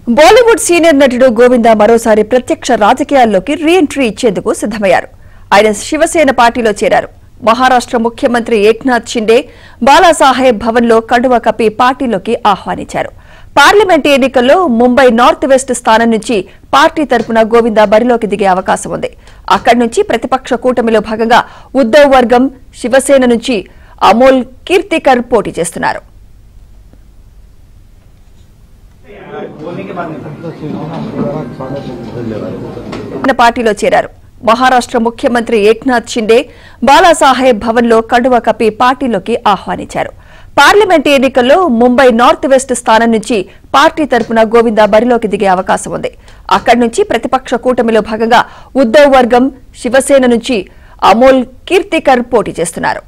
Bollywood senior నటుడు గోవింద మరోసారి ప్రత్యక్ష రాజకీయాల్లోకి రీ ఎంట్రీ ఇచ్చేందుకు సిద్దమయ్యారు ఆయన శివసేన పార్టీలో చేరారు మహారాష్ట్ర ముఖ్యమంత్రి ఏక్నాథ్ షిండే బాలాసాహెబ్ భవన్లో కండువా కప్పి పార్టీలోకి ఆహ్వానించారు పార్లమెంట్ ఎన్నికల్లో ముంబై నార్త్ వెస్ట్ స్థానం నుంచి పార్టీ తరపున గోవింద బరిలోకి దిగే అవకాశం ఉంది అక్కడి నుంచి ప్రతిపక్ష కూటమిలో భాగంగా ఉద్దవ్ వర్గం శివసేన నుంచి అమోల్ కీర్తికర్ పోటీ చేస్తున్నారు ఆయన పార్టీలో చేరారు మహారాష్ట్ర ముఖ్యమంత్రి ఏక్నాథ్ షిండే బాలాసాహెబ్ భవన్లో కండువా కప్పి పార్టీలోకి ఆహ్వానించారు పార్లమెంట్ ఎన్నికల్లో ముంబై నార్త్ వెస్ట్ స్థానం నుంచి పార్టీ తరపున గోవింద బరిలోకి దిగే అవకాశం ఉంది అక్కడి నుంచి ప్రతిపక్ష కూటమిలో భాగంగా ఉద్దవ్ వర్గం శివసేన నుంచి అమోల్ కీర్తికర్ పోటీ చేస్తున్నారు